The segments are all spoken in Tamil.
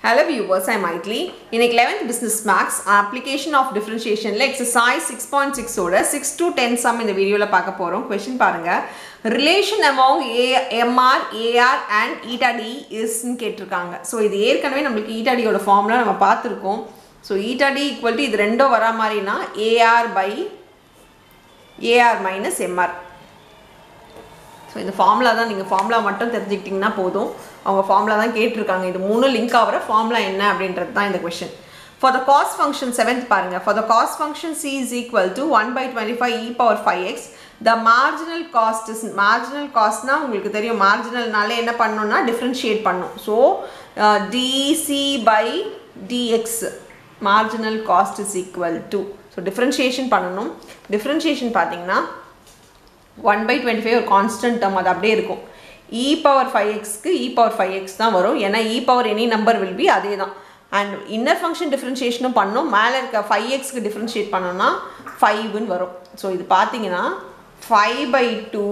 Hello viewers, I'm Maitli. இன்னைக்கு 11th business max application of differentiationல exercise 6.6 ஓட 6 to 10 sum இந்த வீடியோவில் பார்க்க போகிறோம் கொஷின் பாருங்க relation among A, MR, AR and eta D isன்னு கேட்டிருக்காங்க ஸோ இது ஏற்கனவே நம்மளுக்கு eta D யோட ஃபார்முலா நம்ம பார்த்துருக்கோம் so eta D equal to இது ரெண்டும் வரா மாதிரினா AR by AR minus MR so இந்த ஃபார்முலா தான் நீங்கள் ஃபார்முலா மட்டும் தெரிஞ்சுக்கிட்டிங்கன்னா போதும் அவங்க ஃபார்முலா தான் கேட்டிருக்காங்க இது மூணு லிங்க் ஆகிற ஃபார்முலா என்ன அப்படின்றது தான் இந்த question for the cost function seventh பாருங்க for the cost function C is equal to one by twenty five e power five x the marginal cost is marginal காஸ்ட்னா உங்களுக்கு தெரியும் மார்ஜினல்னாலே என்ன பண்ணணும்னா டிஃப்ரென்ஷியேட் பண்ணும் so dc by dx marginal cost is equal to so differentiation பண்ணணும் டிஃப்ரென்ஷியேஷன் பார்த்தீங்கன்னா ஒன் பை டுவெண்ட்டி ஃபைவ் ஒரு கான்ஸ்டன்ட் டேர்ம் அது அப்படியே இருக்கும் இ பவர் ஃபைவ் எக்ஸ்க்கு இ பவர் ஃபைவ் எக்ஸ் தான் வரும் ஏன்னா e power any number will be அதே தான் அண்ட் இன்னர் ஃபங்க்ஷன் டிஃப்ரென்ஷியேஷனும் பண்ணோம் மேலே இருக்க ஃபைவ் எக்ஸ்க்கு டிஃப்ரென்ஷியேட் பண்ணோம்னா ஃபைவ்னு வரும் ஸோ இது பார்த்தீங்கன்னா five by two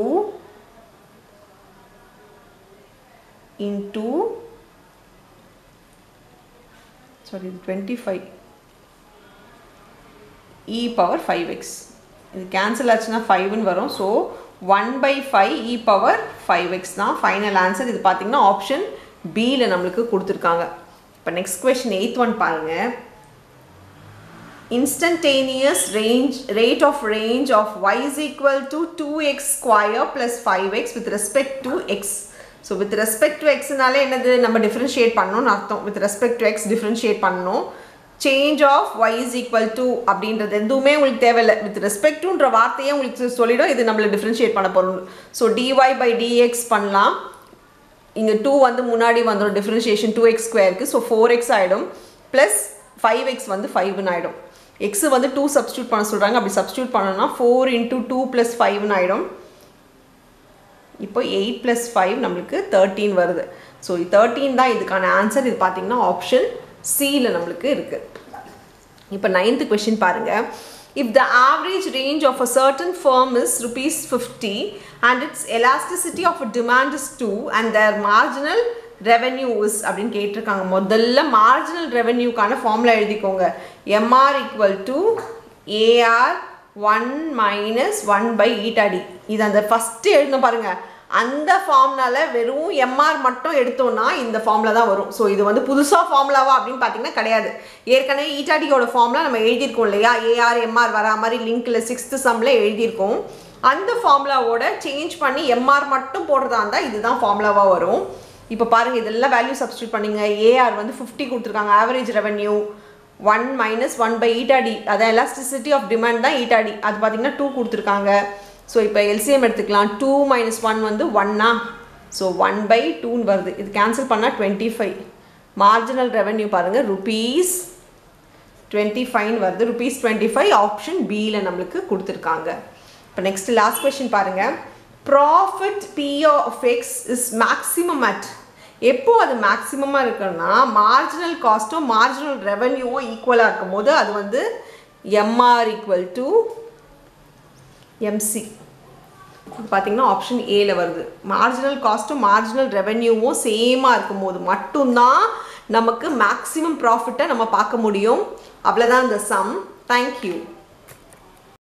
into sorry இது twenty five e power five x இது கேன்சல் ஆச்சுன்னா ஃபைவ்னு வரும் so one by five e power five x தான் ஃபைனல் ஆன்சர் இது பார்த்தீங்கன்னா ஆப்ஷன் பியில் நம்மளுக்கு கொடுத்துருக்காங்க இப்போ நெக்ஸ்ட் கொஷின் எயித் ஒன் பாருங்கள் instantaneous range rate of range of y is equal to 2x square plus 5x with respect to x so with respect to எக்ஸ்னாலே என்னது நம்ம டிஃப்ரென்ஷியேட் பண்ணணும்னு அர்த்தம் with respect to x differentiate பண்ணணும் change of y is equal to அப்படின்றது எதுவுமே உங்களுக்கு தேவையில்லை வித் ரெஸ்பெக்ட் டுன்ற வார்த்தையே உங்களுக்கு சொல்லிடும் இது நம்மளை டிஃப்ரென்ஷியேட் பண்ண போகிறோம் ஸோ டிஒய் பை டிஎக்ஸ் பண்ணலாம் இங்கே டூ வந்து முன்னாடி வந்துடும் டிஃப்ரென்ஷியேஷன் டூ எக்ஸ் ஸ்கொயருக்கு ஸோ ஃபோர் எக்ஸ் ஆகிடும் ப்ளஸ் ஃபைவ் எக்ஸ் வந்து ஃபைவ்னு ஆகிடும் எக்ஸு வந்து டூ சப்ஸ்டியூட் பண்ண சொல்கிறாங்க அப்படி சப்ஸ்டியூட் பண்ணோன்னா ஃபோர் இன்ட்டு டூ ப்ளஸ் ஃபைவ்னு ஆகிடும் இப்போ எயிட் ப்ளஸ் ஃபைவ் நம்மளுக்கு தேர்ட்டீன் வருது ஸோ தேர்ட்டீன் தான் இதுக்கான ஆன்சர் இது பார்த்தீங்கன்னா ஆப்ஷன் சியில் நம்மளுக்கு இருக்குது இப்போ நைன்த்து கொஷின் பாருங்கள் if the average range of a certain firm is rupees fifty and its elasticity of a demand is two and their marginal revenue is அப்படின்னு கேட்டிருக்காங்க முதல்ல மார்ஜினல் ரெவென்யூக்கான ஃபார்முலா எழுதிக்கோங்க MR equal to AR one minus one by eta d இது அந்த ஃபஸ்ட்டு எழுதணும் பாருங்கள் அந்த ஃபார்ம்னால வெறும் எம்ஆர் மட்டும் எடுத்தோம்னா இந்த ஃபார்மில் தான் வரும் ஸோ இது வந்து புதுசாக ஃபார்முலாவா அப்படின்னு பார்த்தீங்கன்னா கிடையாது ஏற்கனவே ஈட்டாடியோட ஃபார்ம்லாம் நம்ம எழுதியிருக்கோம் இல்லையா ஏஆர் எம்ஆர் வரா மாதிரி லிங்க்கில் சிக்ஸ்த்து சம்மில் எழுதியிருக்கோம் அந்த ஃபார்முலாவோட சேஞ்ச் பண்ணி எம்ஆர் மட்டும் போடுறதா இருந்தால் இதுதான் ஃபார்முலாவாக வரும் இப்போ பாருங்கள் இதெல்லாம் வேல்யூ சப்ஸ்டியூட் பண்ணிங்க ஏஆர் வந்து ஃபிஃப்டி கொடுத்துருக்காங்க average revenue one minus one by eta d அதான் எலாஸ்டிசிட்டி ஆஃப் டிமாண்ட் தான் ஈட்டாடி அது பார்த்தீங்கன்னா டூ கொடுத்துருக்காங்க ஸோ இப்போ எல்சிஎம் எடுத்துக்கலாம் டூ மைனஸ் ஒன் வந்து ஒன்னா ஸோ ஒன் பை டூன்னு வருது இது கேன்சல் பண்ணால் டுவெண்ட்டி ஃபைவ் மார்ஜினல் ரெவன்யூ பாருங்கள் ருபீஸ் டுவெண்ட்டி ஃபைவ் வருது ருபீஸ் டுவெண்ட்டி ஃபைவ் ஆப்ஷன் பியில் நம்மளுக்கு கொடுத்துருக்காங்க இப்போ நெக்ஸ்ட் லாஸ்ட் கொஷின் பாருங்கள் profit P of x is maximum at எப்போ அது மேக்ஸிமமாக இருக்குன்னா மார்ஜினல் காஸ்ட்டும் மார்ஜினல் ரெவன்யூவும் ஈக்குவலாக இருக்கும் போது அது வந்து எம்ஆர் ஈக்குவல் டு எம்சி பார்த்தீங்கன்னா ஆப்ஷன் ஏல வருது மார்ஜினல் காஸ்ட்டும் மார்ஜினல் ரெவென்யூவும் சேமாக இருக்கும் போது மட்டும்தான் நமக்கு மேக்ஸிமம் ப்ராஃபிட்டை நம்ம பார்க்க முடியும் அவ்வளோதான் இந்த சம் தேங்க்யூ